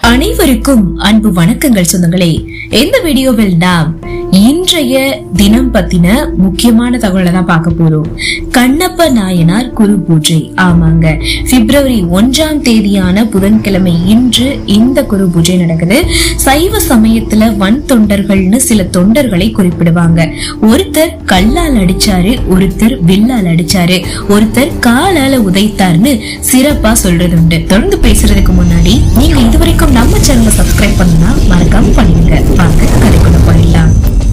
அனைவருக்கும் அன்பு வணக்கங்கள் சொந்தங்களே இந்த வீடியோவில் நாம் இன்றைய தினம் பத்தின முக்கியமான தகவலை தான் பார்க்க போறோம் கண்ணப்ப நாயனார் குரு பூஜை ஆமாங்க பிப்ரவரி ஒன்றாம் தேதியான புதன்கிழமை இன்று இந்த குரு பூஜை நடக்குது சைவ சமயத்துல வன் தொண்டர்கள்னு சில தொண்டர்களை குறிப்பிடுவாங்க ஒருத்தர் கல்லால் அடிச்சாரு ஒருத்தர் வில்லால் அடிச்சாரு ஒருத்தர் காலால உதைத்தார்னு சிறப்பா சொல்றது உண்டு தொடர்ந்து பேசுறதுக்கு முன்னாடி நீங்க இதுவரைக்கும் நம்ம சேனலை சப்ஸ்கிரைப் பண்ணா மறக்காம பண்ணிடுங்க வாங்க கதைக்குள்ள போயிடலாம்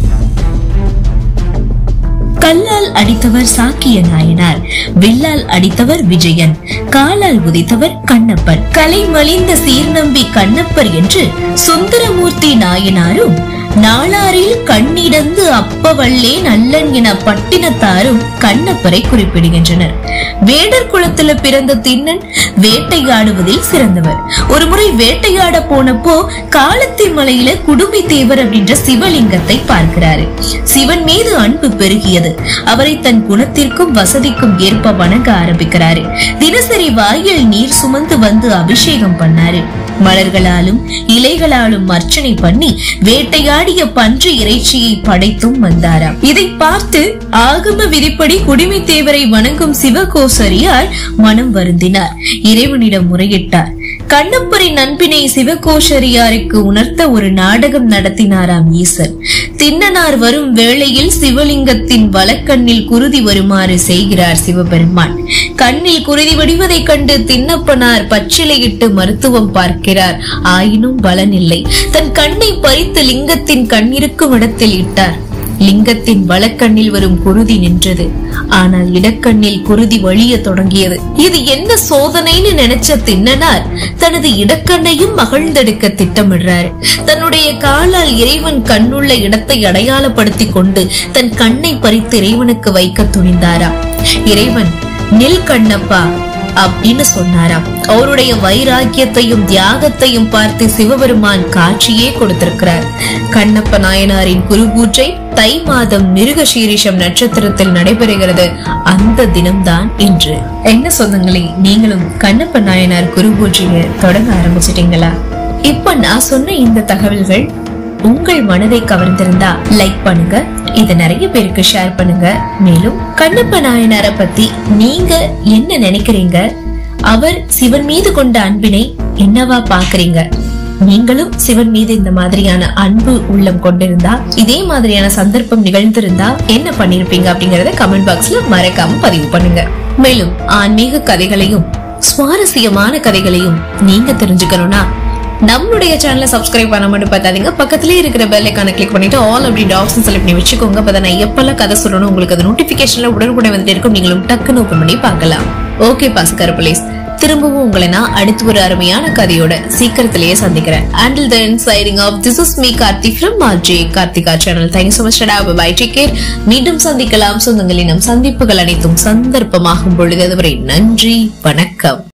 கல்லால் அடித்தவர் சாக்கிய நாயனார் வில்லால் அடித்தவர் விஜயன் காலால் உதைத்தவர் கண்ணப்பர் கலை மலிந்த சீர்நம்பி கண்ணப்பர் என்று சுந்தரமூர்த்தி நாயனாரும் நாளாரில் கண்ணிடந்து அப்பவள்ளே நல்லன் என பட்டினத்தாரும் கண்ணப்பரை குறிப்பிடுகின்றனர் வேடர் குலத்துல பிறந்த திண்ணன் வேட்டையாடுவதில் சிறந்தவர் ஒருமுறை வேட்டையாட போனப்போ காலத்தி மலையில குடுமி தேவர் அப்படின்ற சிவலிங்கத்தை பார்க்கிறாரு சிவன் மீது அன்பு பெருகியது அவரை தன் குணத்திற்கும் வசதிக்கும் ஏற்ப வணங்க ஆரம்பிக்கிறாரு தினசரி வாயில் நீர் சுமந்து வந்து அபிஷேகம் பண்ணாரு மலர்களாலும் இலைகளாலும் அர்ச்சனை பண்ணி வேட்டையாடிய பன்றி இறைச்சியை படைத்தும் வந்தாராம் இதை பார்த்து ஆகம விதிப்படி குடிமை தேவரை வணங்கும் சிவகோசரியார் மனம் வருந்தினார் இறைவனிடம் முறையிட்டார் கண்ணப்பரின் அன்பினை சிவகோஷரியாருக்கு உணர்த்த ஒரு நாடகம் நடத்தினாராம் ஈசர் தின்னனார் வரும் வேளையில் சிவலிங்கத்தின் வலக்கண்ணில் குருதி வருமாறு செய்கிறார் சிவபெருமான் கண்ணில் குருதி வடிவதைக் கண்டு தின்னப்பனார் பச்சிலையிட்டு மருத்துவம் பார்க்கிறார் ஆயினும் பலனில்லை தன் கண்ணை பறித்து லிங்கத்தின் கண்ணிருக்கும் இடத்தில் இட்டார் லிங்கத்தின் வலக்கண்ணில் வரும் குருதி நின்றது ஆனால் இடக்கண்ணில் குருதி வழிய தொடங்கியது இது என்ன சோதனைன்னு நினைச்ச தின்னனார் தனது இடக்கண்ணையும் மகிழ்ந்தெடுக்க திட்டமிடுறாரு தன்னுடைய காலால் இறைவன் கண்ணுள்ள இடத்தை அடையாளப்படுத்திக் கொண்டு தன் கண்ணை பறித்து இறைவனுக்கு வைக்க துணிந்தாராம் இறைவன் நில் கண்ணப்பா அப்படின்னு சொன்னாராம் அவருடைய வைராக்கியத்தையும் தியாகத்தையும் பார்த்து சிவபெருமான் காட்சியே கொடுத்திருக்கிறார் கண்ணப்ப நாயனாரின் குரு பூஜை தை மாதம் மிருகசீரிஷம் நட்சத்திரத்தில் நடைபெறுகிறது அந்த தினம்தான் இன்று என்ன சொந்தங்களே நீங்களும் கண்ணப்ப நாயனார் குரு பூஜையை தொடங்க ஆரம்பிச்சிட்டீங்களா இப்ப நான் சொன்ன இந்த தகவல்கள் உங்கள் மனதை கவர்ந்திருந்தா லைக் பண்ணுங்க இத நிறைய பேருக்கு ஷேர் பண்ணுங்க மேலும் கண்ணப்ப நாயனார பத்தி நீங்க என்ன நினைக்கிறீங்க அவர் சிவன் மீது கொண்ட அன்பினை என்னவா பாக்குறீங்க நீங்களும் சிவன் மீது இந்த மாதிரியான அன்பு உள்ளம் கொண்டிருந்தா இதே மாதிரியான சந்தர்ப்பம் நிகழ்ந்திருந்தா என்ன பண்ணிருப்பீங்க அப்படிங்கறத கமெண்ட் பாக்ஸ்ல மறக்காம பதிவு பண்ணுங்க மேலும் ஆன்மீக கதைகளையும் சுவாரஸ்யமான கதைகளையும் நீங்க தெரிஞ்சுக்கணும்னா நம்மளுடைய சேனலை சப்ஸ்கிரைப் பண்ண மட்டும் பார்த்தாதீங்க பக்கத்துலயே இருக்கிற பெல் ஐக்கான கிளிக் பண்ணிட்டு ஆல் அப்படின்ற ஆப்ஷன் செலக்ட் பண்ணி வச்சுக்கோங்க அப்பதான் நான் எப்பெல்லாம் கதை சொல்லணும் உங்களுக்கு அது நோட்டிபிகேஷன்ல உடனுக்குடன் வந்துட்டு இருக்கும் நீங்களும் டக்குன்னு ஓபன் பண்ணி பார்க்கலாம் ஓகே பாஸ்கர் பிளீஸ் திரும்பவும் உங்களை நான் அடுத்து ஒரு அருமையான கதையோட சீக்கிரத்திலேயே சந்திக்கிறேன் until then signing off this is me Karthi from RJ Karthika channel thank you so much டா பை டேக் கேர் மீண்டும் சந்திக்கலாம் சொந்தங்களின் நம் சந்திப்புகள் அனைத்தும் சந்தர்ப்பமாகும் பொழுது அதுவரை நன்றி வணக்கம்